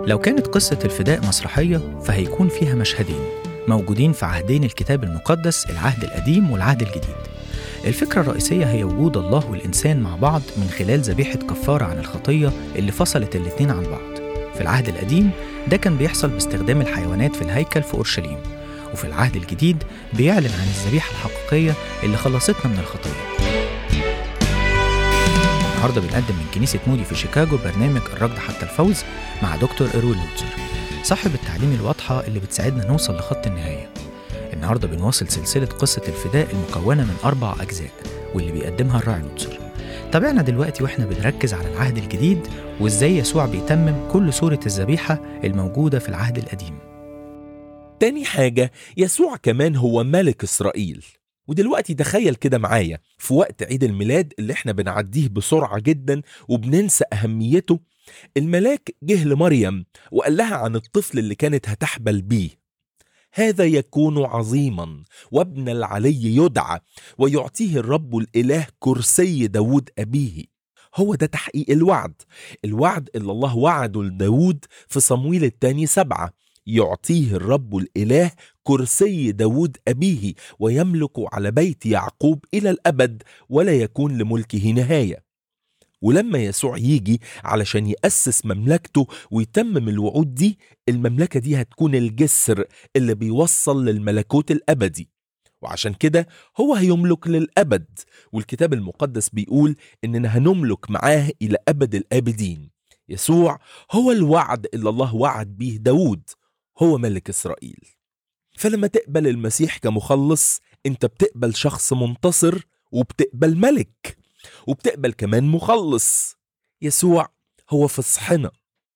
لو كانت قصة الفداء مسرحية فهيكون فيها مشهدين موجودين في عهدين الكتاب المقدس العهد القديم والعهد الجديد الفكرة الرئيسية هي وجود الله والإنسان مع بعض من خلال ذبيحة كفارة عن الخطية اللي فصلت الاتنين عن بعض في العهد القديم ده كان بيحصل باستخدام الحيوانات في الهيكل في أورشليم وفي العهد الجديد بيعلن عن الذبيحة الحقيقية اللي خلصتنا من الخطية النهارده بنقدم من كنيسة مودي في شيكاغو برنامج الركض حتى الفوز مع دكتور إيرول لوتزر صاحب التعليم الواضحة اللي بتساعدنا نوصل لخط النهاية النهارده بنواصل سلسلة قصة الفداء المكونة من أربع أجزاء واللي بيقدمها الراعي لوتزر تابعنا دلوقتي واحنا بنركز على العهد الجديد وازاي يسوع بيتمم كل صورة الذبيحة الموجودة في العهد القديم تاني حاجة يسوع كمان هو ملك إسرائيل ودلوقتي تخيل كده معايا في وقت عيد الميلاد اللي احنا بنعديه بسرعة جدا وبننسى أهميته الملاك جه لمريم وقال لها عن الطفل اللي كانت هتحبل بيه هذا يكون عظيما وابن العلي يدعى ويعطيه الرب الإله كرسي داود أبيه هو ده تحقيق الوعد الوعد اللي الله وعده لداود في صمويل الثاني سبعة يعطيه الرب الإله كرسي داود أبيه ويملك على بيت يعقوب إلى الأبد ولا يكون لملكه نهاية ولما يسوع يجي علشان يأسس مملكته ويتمم الوعود دي المملكة دي هتكون الجسر اللي بيوصل للملكوت الأبدي وعشان كده هو هيملك للأبد والكتاب المقدس بيقول إننا هنملك معاه إلى أبد الآبدين يسوع هو الوعد اللي الله وعد بيه داود هو ملك إسرائيل فلما تقبل المسيح كمخلص انت بتقبل شخص منتصر وبتقبل ملك وبتقبل كمان مخلص يسوع هو فصحنا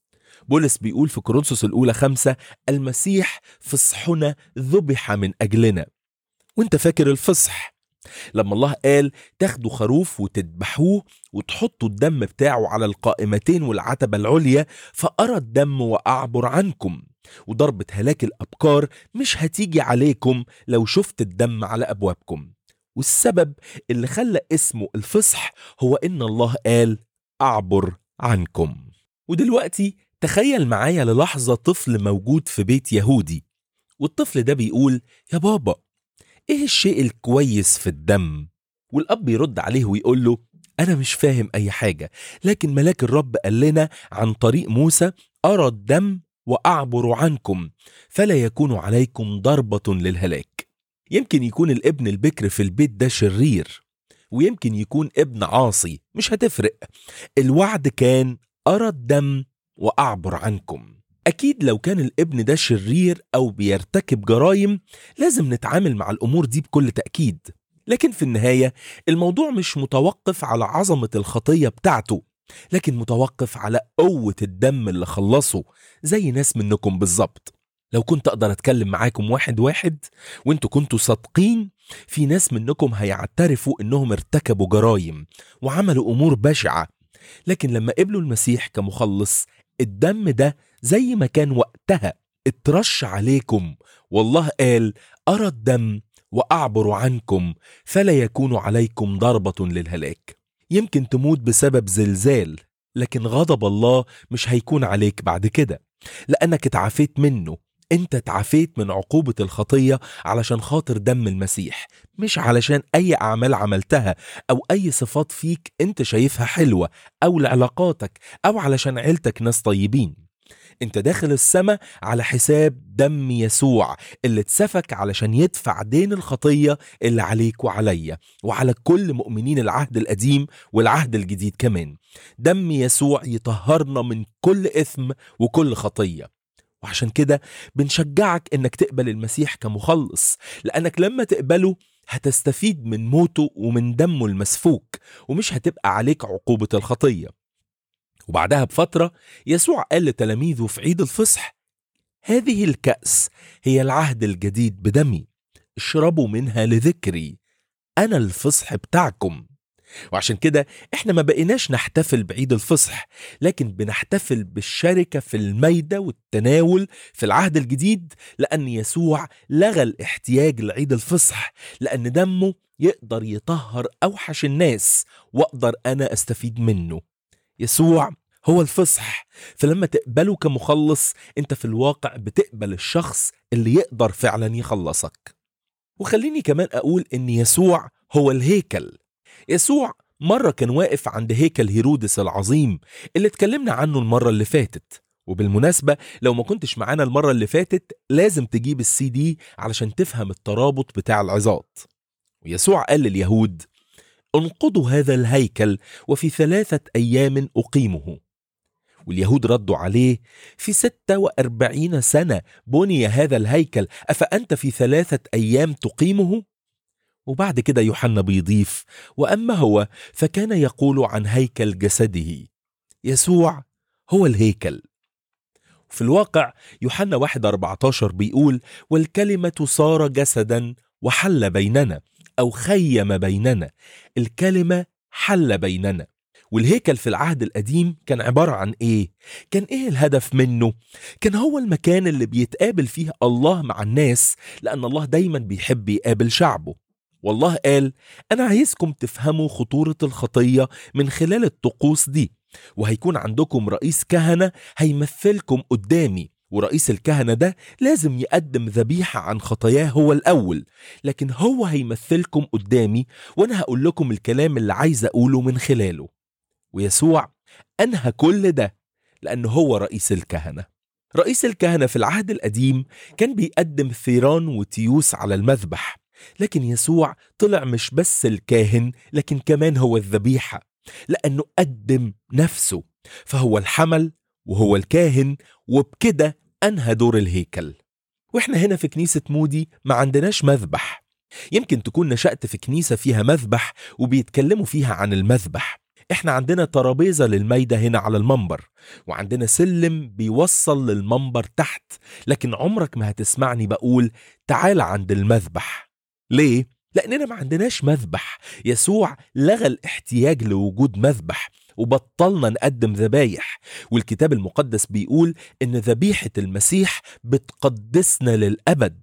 بولس بيقول في كورنثوس الأولى خمسة المسيح فصحنا ذبح من أجلنا وانت فاكر الفصح لما الله قال تاخدوا خروف وتذبحوه وتحطوا الدم بتاعه على القائمتين والعتبة العليا فأرى الدم وأعبر عنكم وضربة هلاك الأبكار مش هتيجي عليكم لو شفت الدم على أبوابكم والسبب اللي خلى اسمه الفصح هو إن الله قال أعبر عنكم ودلوقتي تخيل معايا للحظة طفل موجود في بيت يهودي والطفل ده بيقول يا بابا ايه الشيء الكويس في الدم والاب يرد عليه ويقول له انا مش فاهم اي حاجه لكن ملاك الرب قال لنا عن طريق موسى ارى الدم واعبر عنكم فلا يكون عليكم ضربه للهلاك يمكن يكون الابن البكر في البيت ده شرير ويمكن يكون ابن عاصي مش هتفرق الوعد كان ارى الدم واعبر عنكم أكيد لو كان الابن ده شرير أو بيرتكب جرائم لازم نتعامل مع الأمور دي بكل تأكيد لكن في النهاية الموضوع مش متوقف على عظمة الخطية بتاعته لكن متوقف على قوة الدم اللي خلصه زي ناس منكم بالظبط لو كنت أقدر أتكلم معاكم واحد واحد وانتوا كنتوا صادقين في ناس منكم هيعترفوا إنهم ارتكبوا جرائم وعملوا أمور بشعة لكن لما قبلوا المسيح كمخلص الدم ده زي ما كان وقتها اترش عليكم والله قال أرى الدم وأعبر عنكم فلا يكون عليكم ضربة للهلاك يمكن تموت بسبب زلزال لكن غضب الله مش هيكون عليك بعد كده لأنك اتعافيت منه انت اتعافيت من عقوبة الخطية علشان خاطر دم المسيح مش علشان اي اعمال عملتها او اي صفات فيك انت شايفها حلوة او لعلاقاتك او علشان عيلتك ناس طيبين انت داخل السماء على حساب دم يسوع اللي اتسفك علشان يدفع دين الخطية اللي عليك وعليا وعلى كل مؤمنين العهد القديم والعهد الجديد كمان دم يسوع يطهرنا من كل إثم وكل خطية وعشان كده بنشجعك انك تقبل المسيح كمخلص لانك لما تقبله هتستفيد من موته ومن دمه المسفوك ومش هتبقى عليك عقوبة الخطية وبعدها بفترة يسوع قال لتلاميذه في عيد الفصح هذه الكأس هي العهد الجديد بدمي اشربوا منها لذكري أنا الفصح بتاعكم وعشان كده احنا ما بقيناش نحتفل بعيد الفصح لكن بنحتفل بالشركة في الميدة والتناول في العهد الجديد لأن يسوع لغى الاحتياج لعيد الفصح لأن دمه يقدر يطهر أوحش الناس وأقدر أنا أستفيد منه يسوع هو الفصح فلما تقبله كمخلص انت في الواقع بتقبل الشخص اللي يقدر فعلا يخلصك وخليني كمان اقول ان يسوع هو الهيكل يسوع مرة كان واقف عند هيكل هيرودس العظيم اللي اتكلمنا عنه المرة اللي فاتت وبالمناسبة لو ما كنتش معانا المرة اللي فاتت لازم تجيب السي دي علشان تفهم الترابط بتاع العظات ويسوع قال لليهود انقضوا هذا الهيكل وفي ثلاثة أيام أقيمه واليهود ردوا عليه في ستة وأربعين سنة بني هذا الهيكل أفأنت في ثلاثة أيام تقيمه؟ وبعد كده يوحنا بيضيف وأما هو فكان يقول عن هيكل جسده يسوع هو الهيكل في الواقع يوحنا 1 14 بيقول والكلمة صار جسدا وحل بيننا أو خيم بيننا الكلمة حل بيننا والهيكل في العهد القديم كان عبارة عن إيه؟ كان إيه الهدف منه؟ كان هو المكان اللي بيتقابل فيه الله مع الناس لأن الله دايما بيحب يقابل شعبه والله قال أنا عايزكم تفهموا خطورة الخطية من خلال الطقوس دي وهيكون عندكم رئيس كهنة هيمثلكم قدامي ورئيس الكهنة ده لازم يقدم ذبيحة عن خطاياه هو الأول لكن هو هيمثلكم قدامي وأنا هقول لكم الكلام اللي عايز أقوله من خلاله ويسوع أنهى كل ده لأنه هو رئيس الكهنة رئيس الكهنة في العهد القديم كان بيقدم ثيران وتيوس على المذبح لكن يسوع طلع مش بس الكاهن لكن كمان هو الذبيحة لأنه قدم نفسه فهو الحمل وهو الكاهن وبكده أنهى دور الهيكل وإحنا هنا في كنيسة مودي ما عندناش مذبح يمكن تكون نشأت في كنيسة فيها مذبح وبيتكلموا فيها عن المذبح احنا عندنا ترابيزة للميدة هنا على المنبر وعندنا سلم بيوصل للمنبر تحت لكن عمرك ما هتسمعني بقول تعال عند المذبح ليه؟ لأننا ما عندناش مذبح يسوع لغى الاحتياج لوجود مذبح وبطلنا نقدم ذبايح والكتاب المقدس بيقول إن ذبيحة المسيح بتقدسنا للأبد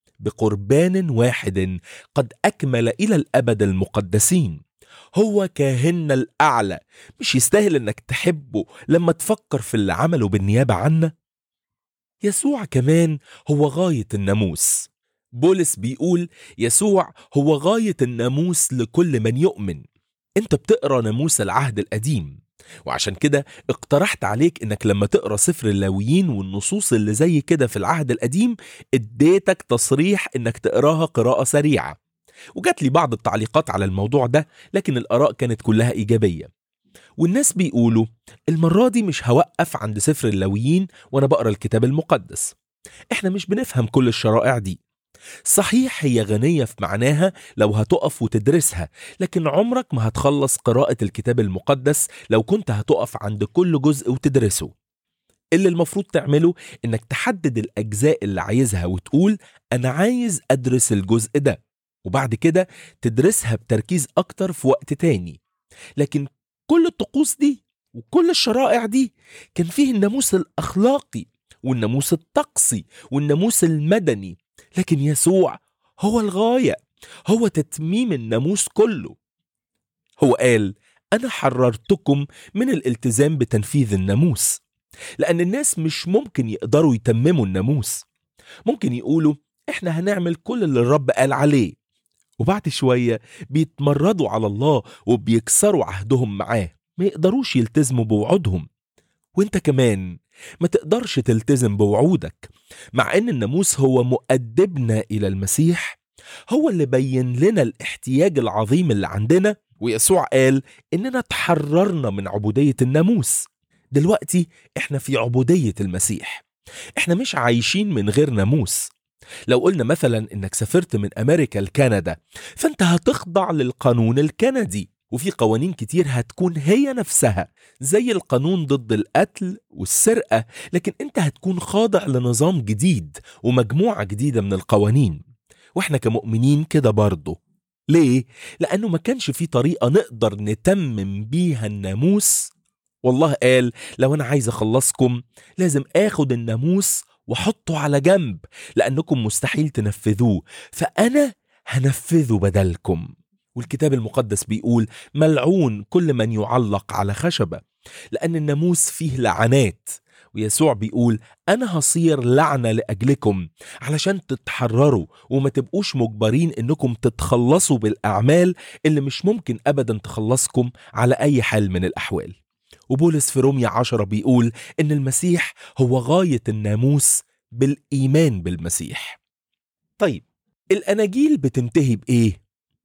بقربان واحد قد أكمل إلى الأبد المقدسين هو كاهننا الأعلى مش يستاهل إنك تحبه لما تفكر في اللي عمله بالنيابة عنا يسوع كمان هو غاية الناموس بولس بيقول يسوع هو غاية الناموس لكل من يؤمن انت بتقرا ناموس العهد القديم وعشان كده اقترحت عليك انك لما تقرا سفر اللاويين والنصوص اللي زي كده في العهد القديم اديتك تصريح انك تقراها قراءة سريعة وجات لي بعض التعليقات على الموضوع ده لكن الآراء كانت كلها إيجابية والناس بيقولوا المرة دي مش هوقف عند سفر اللاويين وأنا بقرا الكتاب المقدس احنا مش بنفهم كل الشرائع دي صحيح هي غنية في معناها لو هتقف وتدرسها لكن عمرك ما هتخلص قراءة الكتاب المقدس لو كنت هتقف عند كل جزء وتدرسه اللي المفروض تعمله انك تحدد الاجزاء اللي عايزها وتقول انا عايز ادرس الجزء ده وبعد كده تدرسها بتركيز اكتر في وقت تاني لكن كل الطقوس دي وكل الشرائع دي كان فيه الناموس الاخلاقي والناموس الطقسي والناموس المدني لكن يسوع هو الغايه هو تتميم الناموس كله هو قال انا حررتكم من الالتزام بتنفيذ الناموس لان الناس مش ممكن يقدروا يتمموا الناموس ممكن يقولوا احنا هنعمل كل اللي الرب قال عليه وبعد شوية بيتمردوا على الله وبيكسروا عهدهم معاه ما يقدروش يلتزموا بوعودهم وانت كمان ما تقدرش تلتزم بوعودك مع ان الناموس هو مؤدبنا الى المسيح هو اللي بين لنا الاحتياج العظيم اللي عندنا ويسوع قال اننا تحررنا من عبودية الناموس دلوقتي احنا في عبودية المسيح احنا مش عايشين من غير ناموس لو قلنا مثلا انك سافرت من امريكا لكندا فانت هتخضع للقانون الكندي وفي قوانين كتير هتكون هي نفسها زي القانون ضد القتل والسرقة لكن انت هتكون خاضع لنظام جديد ومجموعة جديدة من القوانين واحنا كمؤمنين كده برضه ليه؟ لأنه ما كانش في طريقة نقدر نتمم بيها الناموس والله قال لو أنا عايز أخلصكم لازم آخد الناموس وحطه على جنب لأنكم مستحيل تنفذوه فأنا هنفذه بدلكم والكتاب المقدس بيقول ملعون كل من يعلق على خشبة لأن الناموس فيه لعنات ويسوع بيقول أنا هصير لعنة لأجلكم علشان تتحرروا وما تبقوش مجبرين إنكم تتخلصوا بالأعمال اللي مش ممكن أبدا تخلصكم على أي حال من الأحوال وبولس في رومية عشرة بيقول إن المسيح هو غاية الناموس بالإيمان بالمسيح طيب الأناجيل بتنتهي بإيه؟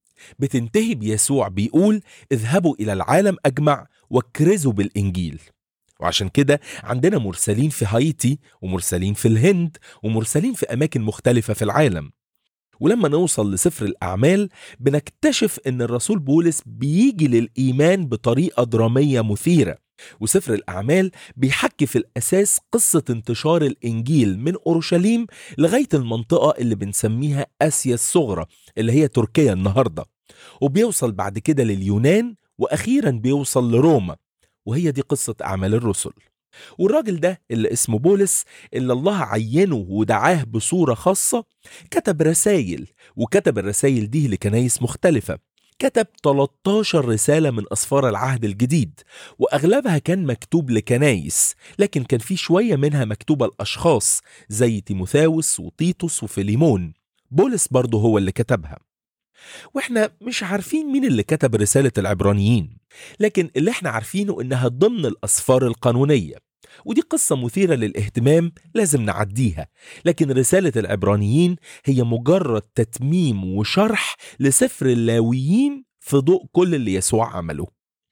بتنتهي بيسوع بيقول اذهبوا إلى العالم أجمع واكرزوا بالإنجيل وعشان كده عندنا مرسلين في هايتي ومرسلين في الهند ومرسلين في أماكن مختلفة في العالم ولما نوصل لسفر الأعمال بنكتشف إن الرسول بولس بيجي للإيمان بطريقة درامية مثيرة وسفر الأعمال بيحكي في الأساس قصة انتشار الإنجيل من أورشليم لغاية المنطقة اللي بنسميها آسيا الصغرى اللي هي تركيا النهاردة وبيوصل بعد كده لليونان وأخيرا بيوصل لروما وهي دي قصة أعمال الرسل والراجل ده اللي اسمه بولس اللي الله عينه ودعاه بصورة خاصة كتب رسائل وكتب الرسائل دي لكنايس مختلفة كتب 13 رسالة من أسفار العهد الجديد وأغلبها كان مكتوب لكنايس لكن كان في شوية منها مكتوبة لأشخاص زي تيموثاوس وتيتوس وفيليمون بولس برضه هو اللي كتبها واحنا مش عارفين مين اللي كتب رسالة العبرانيين لكن اللي احنا عارفينه انها ضمن الأسفار القانونية ودي قصة مثيرة للاهتمام لازم نعديها لكن رسالة العبرانيين هي مجرد تتميم وشرح لسفر اللاويين في ضوء كل اللي يسوع عمله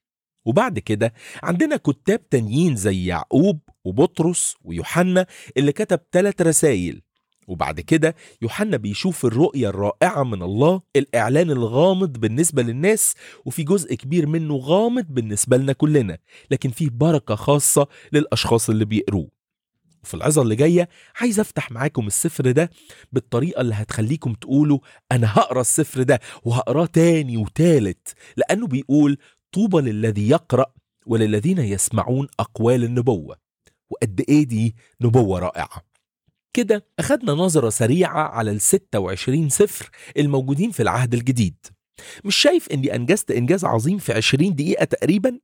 وبعد كده عندنا كتاب تانيين زي يعقوب وبطرس ويوحنا اللي كتب ثلاث رسائل وبعد كده يوحنا بيشوف الرؤية الرائعة من الله الإعلان الغامض بالنسبة للناس وفي جزء كبير منه غامض بالنسبة لنا كلنا لكن فيه بركة خاصة للأشخاص اللي بيقروه وفي العظة اللي جاية عايز أفتح معاكم السفر ده بالطريقة اللي هتخليكم تقولوا أنا هقرأ السفر ده وهقراه تاني وتالت لأنه بيقول طوبى للذي يقرأ وللذين يسمعون أقوال النبوة وقد إيه دي نبوة رائعة كده أخدنا نظرة سريعة على ال 26 سفر الموجودين في العهد الجديد مش شايف إني أنجزت إنجاز عظيم في 20 دقيقة تقريبا؟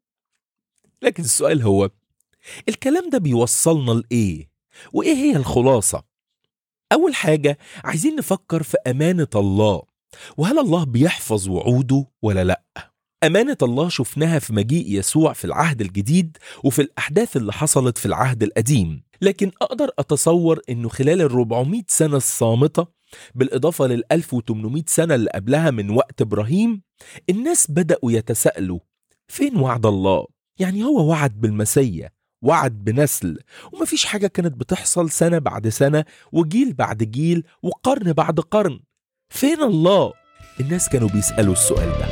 لكن السؤال هو الكلام ده بيوصلنا لإيه؟ وإيه هي الخلاصة؟ أول حاجة عايزين نفكر في أمانة الله وهل الله بيحفظ وعوده ولا لأ؟ أمانة الله شفناها في مجيء يسوع في العهد الجديد وفي الأحداث اللي حصلت في العهد القديم لكن أقدر أتصور أنه خلال ال 400 سنة الصامتة بالإضافة لل 1800 سنة اللي قبلها من وقت إبراهيم الناس بدأوا يتساءلوا فين وعد الله؟ يعني هو وعد بالمسيا وعد بنسل ومفيش حاجة كانت بتحصل سنة بعد سنة وجيل بعد جيل وقرن بعد قرن فين الله؟ الناس كانوا بيسألوا السؤال ده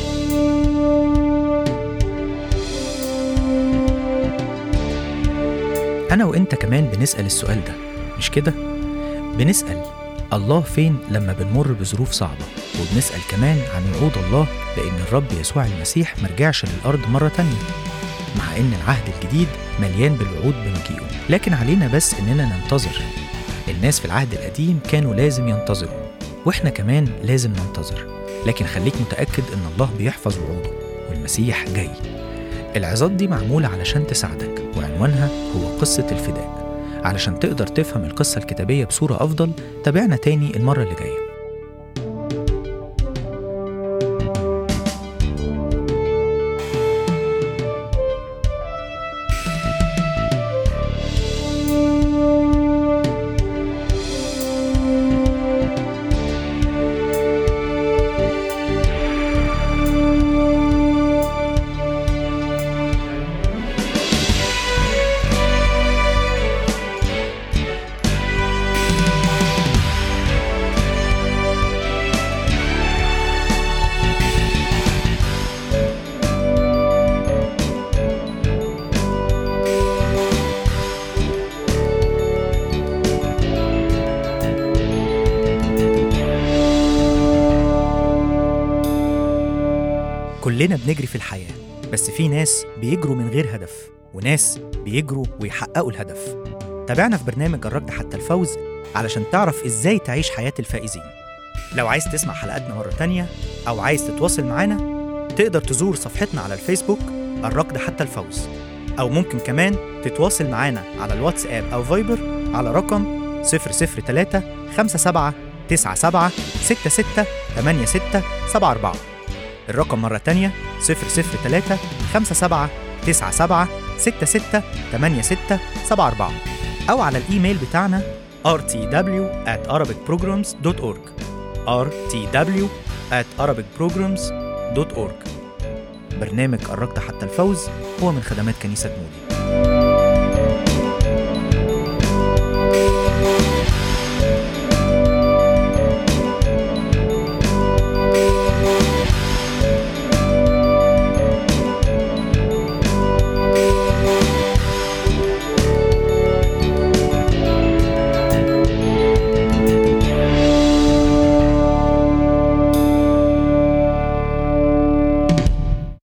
أنا وإنت كمان بنسأل السؤال ده مش كده؟ بنسأل الله فين لما بنمر بظروف صعبة وبنسأل كمان عن وعود الله لأن الرب يسوع المسيح مرجعش للأرض مرة تانية مع إن العهد الجديد مليان بالوعود بمجيئه لكن علينا بس إننا ننتظر الناس في العهد القديم كانوا لازم ينتظروا وإحنا كمان لازم ننتظر لكن خليك متأكد إن الله بيحفظ وعوده والمسيح جاي العظات دي معمولة علشان تساعدك وعنوانها هو قصة الفداء علشان تقدر تفهم القصة الكتابية بصورة أفضل تابعنا تاني المرة اللي جاية كلنا بنجري في الحياة بس في ناس بيجروا من غير هدف وناس بيجروا ويحققوا الهدف تابعنا في برنامج الركض حتى الفوز علشان تعرف ازاي تعيش حياة الفائزين لو عايز تسمع حلقاتنا مرة تانية أو عايز تتواصل معانا تقدر تزور صفحتنا على الفيسبوك الركض حتى الفوز أو ممكن كمان تتواصل معانا على الواتساب أو فايبر على رقم 003 57 97 66 86 74 الرقم مرة تانية 003 57 97 66 86 74 أو على الإيميل بتاعنا rtw at arabicprograms.org rtw at arabicprograms.org برنامج قربت حتى الفوز هو من خدمات كنيسة مودي